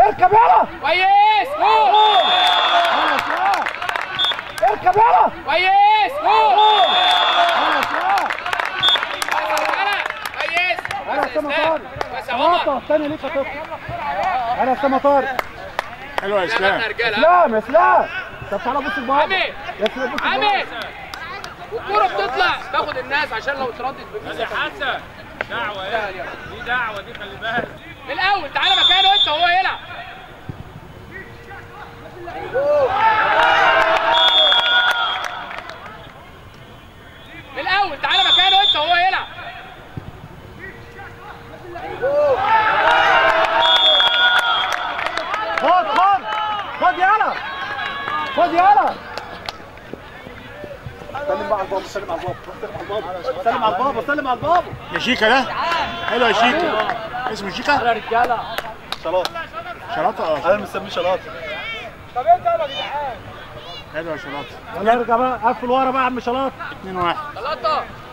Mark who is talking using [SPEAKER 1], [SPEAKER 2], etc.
[SPEAKER 1] اركب يلا
[SPEAKER 2] كويس جول
[SPEAKER 1] خلاص يا اركب يلا
[SPEAKER 2] كويس جول
[SPEAKER 1] خلاص يا
[SPEAKER 2] كويس
[SPEAKER 1] انا اسامه طارق
[SPEAKER 2] كويس يا عمر
[SPEAKER 1] غلطه الثانيه ليك يا طفل انا اسامه طارق
[SPEAKER 3] حلوه يا
[SPEAKER 2] لا
[SPEAKER 3] اسلام
[SPEAKER 2] يا رجاله
[SPEAKER 1] اسلام اسلام طب تعالى بص لبابا
[SPEAKER 2] عمي.
[SPEAKER 1] يا اسلام بص
[SPEAKER 2] عامر
[SPEAKER 1] لبابا.
[SPEAKER 2] والكرة بتطلع تاخد الناس عشان لو اتردت بميزة
[SPEAKER 4] حسن دعوه ايه دي دعوه دي خلي بالك
[SPEAKER 2] من الاول تعالى مكانه انت وهو يلعب من الاول تعالى مكانه انت وهو يلعب
[SPEAKER 1] خد خد خد يلا خد يلا سلم بقى على البابا سلم على البابا سلم على البابا سلم على البابا
[SPEAKER 3] يا شيكا ده حلو يا شيكا اسمه شيكا
[SPEAKER 1] رجاله شلاط
[SPEAKER 3] شراطه
[SPEAKER 1] انا مسميه شلاط
[SPEAKER 3] حلو يا شراطه
[SPEAKER 1] يلا ارجع بقى قفل ورا بقى يا عم شلاط
[SPEAKER 3] 2 1
[SPEAKER 2] غلطة